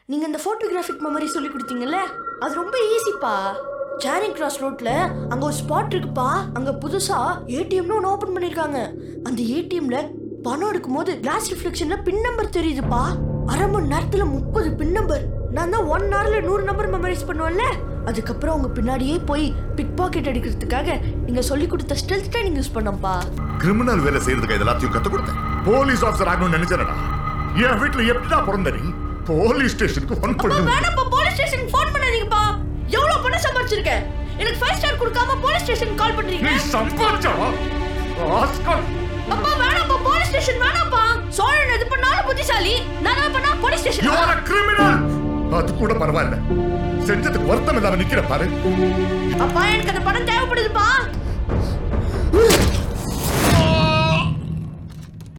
நீங்க இந்த photographic memory சொல்லி கொடுத்தீங்கல்ல அது ரொம்ப ஈஸிப்பா சேரிங் கிராஸ் ரோட்ல அங்க ஒரு ஸ்பாட் இருக்குப்பா அங்க புதுசா ஏடிஎம்னு ஒன்று ஓபன் பண்ணிருக்காங்க அந்த ஏடிஎம்ல பணம் எடுக்கும்போது கிளாஸ் ரிஃப்ளெக்ஷன்ல பின் நம்பர் தெரியுதுப்பா அரை மணி நேரத்துல முப்பது பின் நம்பர் நான் தான் ஒன் ஹவர்ல நூறு நம்பர் மெமரைஸ் பண்ணுவேன்ல அதுக்கப்புறம் உங்க பின்னாடியே போய் பிக் பாக்கெட் அடிக்கிறதுக்காக நீங்க சொல்லி கொடுத்த ஸ்டெல்த் ட்ரைனிங் யூஸ் பண்ணப்பா கிரிமினல் வேலை செய்யறதுக்கு இது எல்லாத்தையும் கத்து கொடுத்தேன் போலீஸ் ஆஃபீஸர் ஆகணும்னு நினைச்சேனடா என் வீட்டுல எப்படிடா பிறந்த நீ போலீஸ் ஸ்டேஷனுக்கு ஃபோன் அப்பா பண்ணு வேணாப்பா போலீஸ் ஸ்டேஷன் ஃபோன் பண்ணாதீங்கப்பா எவ்வளவு பணம் சம்பாதிச்சிருக்கேன் எனக்கு ஃபைவ் ஸ்டார் கொடுக்காம போலீஸ் ஸ்டேஷன் கால் பண்றீங்க நீ சம்பாதிச்சா ராஸ்கல். அப்பா வேணாப்பா போலீஸ் ஸ்டேஷன் வேணாப்பா சோழன் எது பண்ணாலும் புத்திசாலி நான் என்ன பண்ணா police You station are a criminal. அது கூட பரவாயில்ல செஞ்சதுக்கு வருத்தம் இல்லாம நிக்கிற பாரு அப்பா எனக்கு அந்த பணம் தேவைப்படுதுப்பா